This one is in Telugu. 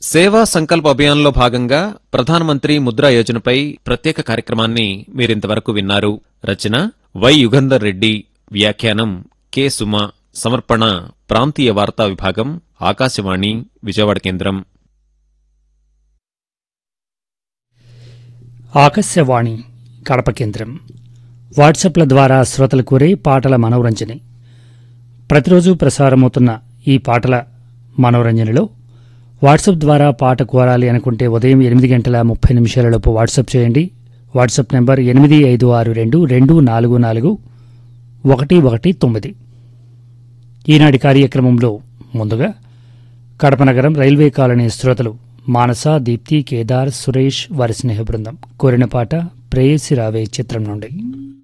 సేవా సంకల్ప అభియాన్లో భాగంగా ప్రధానమంత్రి ముద్రా యోజనపై ప్రత్యేక కార్యక్రమాన్ని మీరింతవరకు విన్నారు రచన వై యుగంధర్ రెడ్డి వ్యాఖ్యానం కె సుమ సమర్పణ ప్రాంతీయ వార్తా విభాగం ఆకాశవాణి విజయవాడ కేంద్రం ఆకాశవాణి కడప కేంద్రం వాట్సాప్ల ద్వారా శ్రోతలు కోరే పాటల మనోరంజని ప్రతిరోజు ప్రసారమవుతున్న ఈ పాటల మనోరంజనలో వాట్సాప్ ద్వారా పాట కోరాలి అనుకుంటే ఉదయం ఎనిమిది గంటల ముప్పై నిమిషాలలోపు వాట్సాప్ చేయండి వాట్సాప్ నెంబర్ ఎనిమిది ఐదు ఆరు రెండు రెండు నాలుగు నాలుగు ఒకటి ఒకటి తొమ్మిది ఈనాటి కార్యక్రమంలో ముందుగా కడప నగరం రైల్వే కాలనీ శ్రోతలు మానస దీప్తి కేదార్ సురేష్ వారి స్నేహ బృందం కోరిన పాట ప్రేయసి రావే చిత్రం నుండి